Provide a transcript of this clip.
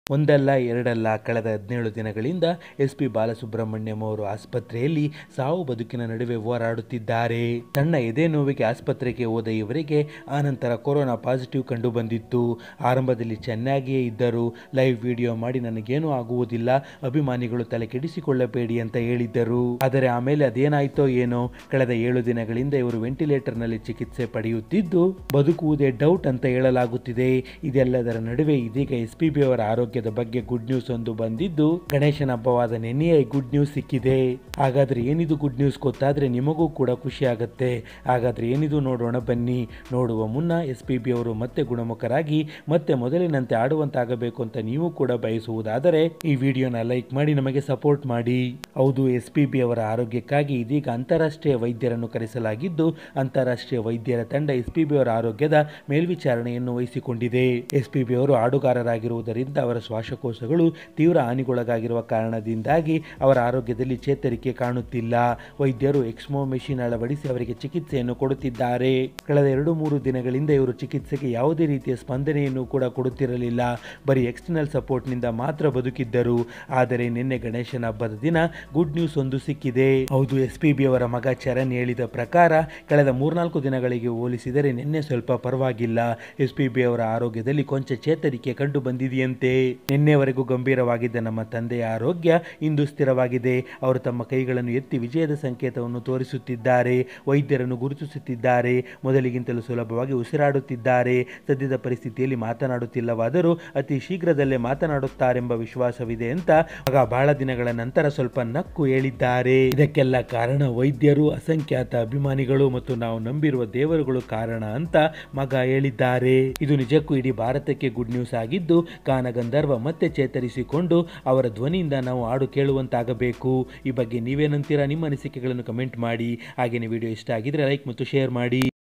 ಒಂದಲ್ಲ ಎರಡಲ್ಲ ಕಳೆದ ಹದಿನೇಳು ದಿನಗಳಿಂದ ಎಸ್ ಪಿ ಬಾಲಸುಬ್ರಹ್ಮಣ್ಯಂ ಅವರು ಆಸ್ಪತ್ರೆಯಲ್ಲಿ ಸಾವು ಬದುಕಿನ ನಡುವೆ ಹೋರಾಡುತ್ತಿದ್ದಾರೆ ಸಣ್ಣ ಎದೆ ನೋವಿಗೆ ಆಸ್ಪತ್ರೆಗೆ ಹೋದ ಇವರಿಗೆ ಆನಂತರ ಕೊರೋನಾ ಪಾಸಿಟಿವ್ ಕಂಡು ಬಂದಿತ್ತು ಆರಂಭದಲ್ಲಿ ಚೆನ್ನಾಗಿಯೇ ಇದ್ದರು ಲೈವ್ ವಿಡಿಯೋ ಮಾಡಿ ನನಗೇನೂ ಆಗುವುದಿಲ್ಲ ಅಭಿಮಾನಿಗಳು ತಲೆ ಕೆಡಿಸಿಕೊಳ್ಳಬೇಡಿ ಅಂತ ಹೇಳಿದ್ದರು ಆದರೆ ಆಮೇಲೆ ಅದೇನಾಯ್ತೋ ಏನೋ ಕಳೆದ ಏಳು ದಿನಗಳಿಂದ ಇವರು ವೆಂಟಿಲೇಟರ್ನಲ್ಲಿ ಚಿಕಿತ್ಸೆ ಪಡೆಯುತ್ತಿದ್ದು ಬದುಕುವುದೇ ಡೌಟ್ ಅಂತ ಹೇಳಲಾಗುತ್ತಿದೆ ಇದೆಲ್ಲದರ ನಡುವೆ ಇದೀಗ ಎಸ್ ಪಿ ಬಿ ಅವರ ಆರೋಗ್ಯದ ಬಗ್ಗೆ ಗುಡ್ ನ್ಯೂಸ್ ಒಂದು ಬಂದಿದ್ದು ಗಣೇಶನ ಹಬ್ಬವಾದ ನೆನ್ನೆಯೇ ಗುಡ್ ನ್ಯೂಸ್ ಸಿಕ್ಕಿದೆ ಹಾಗಾದ್ರೆ ಏನಿದು ಗುಡ್ ನ್ಯೂಸ್ ಗೊತ್ತಾದ್ರೆ ನಿಮಗೂ ಕೂಡ ಖುಷಿ ಆಗುತ್ತೆ ಹಾಗಾದ್ರೆ ಏನಿದು ನೋಡೋಣ ಬನ್ನಿ ನೋಡುವ ಮುನ್ನ ಎಸ್ ಪಿ ಬಿ ಅವರು ಮತ್ತೆ ಗುಣಮುಖರಾಗಿ ಮತ್ತೆ ಮೊದಲಿನಂತೆ ಆಡುವಂತಾಗಬೇಕು ಅಂತ ನೀವು ಕೂಡ ಬಯಸುವುದಾದರೆ ಈ ವಿಡಿಯೋನ ಲೈಕ್ ಮಾಡಿ ನಮಗೆ ಸಪೋರ್ಟ್ ಮಾಡಿ ಹೌದು ಎಸ್ ಪಿ ಬಿ ಅವರ ಆರೋಗ್ಯಕ್ಕಾಗಿ ಇದೀಗ ಅಂತಾರಾಷ್ಟ್ರೀಯ ವೈದ್ಯರನ್ನು ಕರೆಸಲಾಗಿದ್ದು ಅಂತಾರಾಷ್ಟ್ರೀಯ ವೈದ್ಯರ ತಂಡ ಎಸ್ ಪಿ ಬಿ ಅವರ ಆರೋಗ್ಯದ ಮೇಲ್ವಿಚಾರಣೆಯನ್ನು ವಹಿಸಿಕೊಂಡಿದೆ ಎಸ್ ಪಿ ಬಿ ಅವರು ಆಡುಗಾರರಾಗಿರುವುದರಿಂದ ಅವರ ಶ್ವಾಸಕೋಶಗಳು ತೀವ್ರ ಹಾನಿಗೊಳಗಾಗಿರುವ ಕಾರಣದಿಂದಾಗಿ ಅವರ ಆರೋಗ್ಯದಲ್ಲಿ ಚೇತರಿಕೆ ಕಾಣುತ್ತಿಲ್ಲ ವೈದ್ಯರು ಎಕ್ಸ್ಮೋ ಮೆಷಿನ್ ಅಳವಡಿಸಿ ಅವರಿಗೆ ಚಿಕಿತ್ಸೆಯನ್ನು ಕೊಡುತ್ತಿದ್ದಾರೆ ಕಳೆದ ಎರಡು ಮೂರು ದಿನಗಳಿಂದ ಇವರು ಚಿಕಿತ್ಸೆಗೆ ಯಾವುದೇ ರೀತಿಯ ಸ್ಪಂದನೆಯನ್ನು ಕೂಡ ಕೊಡುತ್ತಿರಲಿಲ್ಲ ಬರೀ ಎಕ್ಸ್ಟರ್ನಲ್ ಸಪೋರ್ಟ್ನಿಂದ ಮಾತ್ರ ಬದುಕಿದ್ದರು ಆದರೆ ನಿನ್ನೆ ಗಣೇಶನ ಹಬ್ಬದ ದಿನ ಗುಡ್ ನ್ಯೂಸ್ ಒಂದು ಸಿಕ್ಕಿದೆ ಹೌದು ಎಸ್ ಪಿ ಬಿ ಅವರ ಮಗ ಚರಣ್ ಹೇಳಿದ ಪ್ರಕಾರ ಕಳೆದ ಮೂರ್ನಾಲ್ಕು ದಿನಗಳಿಗೆ ಹೋಲಿಸಿದರೆ ನಿನ್ನೆ ಸ್ವಲ್ಪ ಪರವಾಗಿಲ್ಲ ಎಸ್ ಪಿ ಬಿ ಅವರ ಆರೋಗ್ಯದಲ್ಲಿ ಕೊಂಚ ಚೇತರಿಕೆ ಕಂಡು ಬಂದಿದೆಯಂತೆ ನಿನ್ನೆವರೆಗೂ ಗಂಭೀರವಾಗಿದ್ದ ನಮ್ಮ ತಂದೆಯ ಆರೋಗ್ಯ ಇಂದು ಸ್ಥಿರವಾಗಿದೆ ಅವರು ತಮ್ಮ ಕೈಗಳನ್ನು ಎತ್ತಿ ವಿಜಯದ ಸಂಕೇತವನ್ನು ತೋರಿಸುತ್ತಿದ್ದಾರೆ ವೈದ್ಯರನ್ನು ಗುರುತಿಸುತ್ತಿದ್ದಾರೆ ಮೊದಲಿಗಿಂತಲೂ ಸುಲಭವಾಗಿ ಉಸಿರಾಡುತ್ತಿದ್ದಾರೆ ಸದ್ಯದ ಪರಿಸ್ಥಿತಿಯಲ್ಲಿ ಮಾತನಾಡುತ್ತಿಲ್ಲವಾದರೂ ಅತಿ ಶೀಘ್ರದಲ್ಲೇ ಮಾತನಾಡುತ್ತಾರೆಂಬ ವಿಶ್ವಾಸವಿದೆ ಅಂತ ಮಗ ಬಹಳ ದಿನಗಳ ನಂತರ ಸ್ವಲ್ಪ ನಕ್ಕು ಹೇಳಿದ್ದಾರೆ ಇದಕ್ಕೆಲ್ಲ ಕಾರಣ ವೈದ್ಯರು ಅಸಂಖ್ಯಾತ ಅಭಿಮಾನಿಗಳು ಮತ್ತು ನಾವು ನಂಬಿರುವ ದೇವರುಗಳು ಕಾರಣ ಅಂತ ಮಗ ಹೇಳಿದ್ದಾರೆ ಇದು ನಿಜಕ್ಕೂ ಇಡೀ ಭಾರತಕ್ಕೆ ಗುಡ್ ನ್ಯೂಸ್ ಆಗಿದ್ದು ಗಾನಗಂಧರ್ವ ಮತ್ತೆ ಚೇತರಿಸಿಕೊಂಡು ಅವರ ಧ್ವನಿಯಿಂದ ನಾವು ಹಾಡು ಕೇಳುವಂತಾಗಬೇಕು ಈ ಬಗ್ಗೆ ನೀವೇನಂತೀರಾ ನಿಮ್ಮ ಅನಿಸಿಕೆಗಳನ್ನು ಕಮೆಂಟ್ ಮಾಡಿ ಹಾಗೆಯೇ ವಿಡಿಯೋ ಇಷ್ಟ ಆಗಿದ್ರೆ ಲೈಕ್ ಮತ್ತು ಶೇರ್ ಮಾಡಿ